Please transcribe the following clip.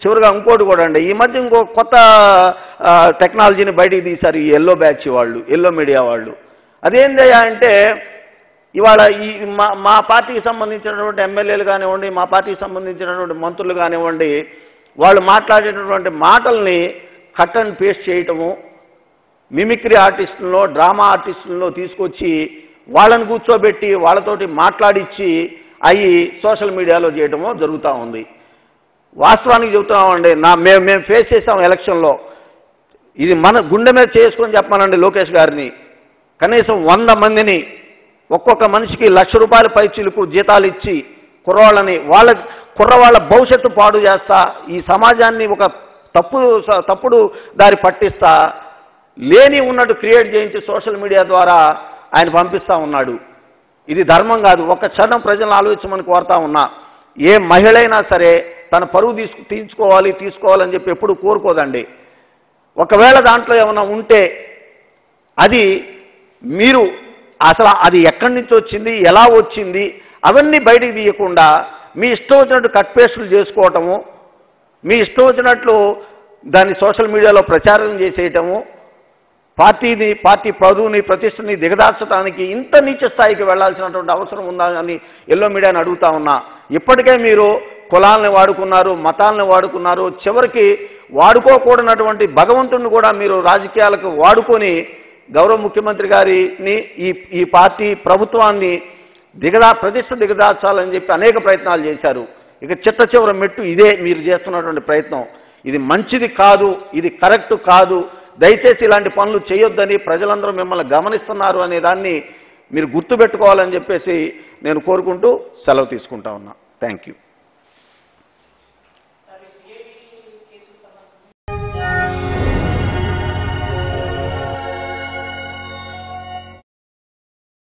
చివరిగా ఇంకోటి కూడా అండి ఈ మధ్య ఇంకో కొత్త ఆ, టెక్నాలజీని బయటికి తీశారు ఈ ఎల్లో బ్యాచ్ వాళ్ళు ఎల్లో మీడియా వాళ్ళు అదేందయ్యా అంటే ఇవాళ ఈ మా మా పార్టీకి సంబంధించినటువంటి ఎమ్మెల్యేలు కానివ్వండి మా పార్టీకి సంబంధించినటువంటి మంత్రులు కానివ్వండి వాళ్ళు మాట్లాడేటటువంటి మాటల్ని కట్ అండ్ పేస్ట్ చేయటము మిమిక్రీ ఆర్టిస్టులను డ్రామా ఆర్టిస్టులను తీసుకొచ్చి వాళ్ళని కూర్చోబెట్టి వాళ్ళతోటి మాట్లాడిచ్చి అవి సోషల్ మీడియాలో చేయటము జరుగుతూ ఉంది వాస్తవానికి చెబుతున్నామండి నా మేము మేము ఫేస్ చేసాం ఎలక్షన్లో ఇది మన గుండె మీద చేసుకొని చెప్పానండి లోకేష్ గారిని కనీసం వంద మందిని ఒక్కొక్క మనిషికి లక్ష రూపాయల పై చిలుకు జీతాలు ఇచ్చి కుర్రవాళ్ళని వాళ్ళ కుర్రవాళ్ళ భవిష్యత్తు పాడు చేస్తా ఈ సమాజాన్ని ఒక తప్పు తప్పుడు దారి పట్టిస్తా లేని ఉన్నట్టు క్రియేట్ చేయించి సోషల్ మీడియా ద్వారా ఆయన పంపిస్తా ఉన్నాడు ఇది ధర్మం కాదు ఒక్క క్షణం ప్రజలను ఆలోచించమని కోరుతా ఉన్నా ఏ మహిళ అయినా సరే తన పరువు తీసుకు తీయించుకోవాలి తీసుకోవాలని చెప్పి ఎప్పుడు కోరుకోదండి ఒకవేళ దాంట్లో ఏమైనా ఉంటే అది మీరు అసలు అది ఎక్కడి నుంచి వచ్చింది ఎలా వచ్చింది అవన్నీ బయటికి తీయకుండా మీ ఇష్టం వచ్చినట్టు కట్ పేస్టులు చేసుకోవటము మీ ఇష్టం వచ్చినట్లు దాన్ని సోషల్ మీడియాలో ప్రచారం చేసేయటము పార్టీని పార్టీ పదవుని ప్రతిష్టని దిగదార్చడానికి ఇంత నీచ స్థాయికి వెళ్లాల్సినటువంటి అవసరం ఉందా అని ఎల్లో మీడియాని అడుగుతా ఉన్నా ఇప్పటికే మీరు కులాలని వాడుకున్నారు మతాలను వాడుకున్నారు చివరికి వాడుకోకూడనటువంటి భగవంతుడిని కూడా మీరు రాజకీయాలకు వాడుకొని గౌరవ ముఖ్యమంత్రి గారిని ఈ ఈ పార్టీ ప్రభుత్వాన్ని దిగదా ప్రతిష్ట దిగదార్చాలని చెప్పి అనేక ప్రయత్నాలు చేశారు ఇక చిట్ట చివర మెట్టు ఇదే మీరు చేస్తున్నటువంటి ప్రయత్నం ఇది మంచిది కాదు ఇది కరెక్ట్ కాదు దయచేసి ఇలాంటి పనులు చేయొద్దని ప్రజలందరూ మిమ్మల్ని గమనిస్తున్నారు అనే దాన్ని మీరు గుర్తుపెట్టుకోవాలని చెప్పేసి నేను కోరుకుంటూ సెలవు తీసుకుంటా ఉన్నా థ్యాంక్ యూ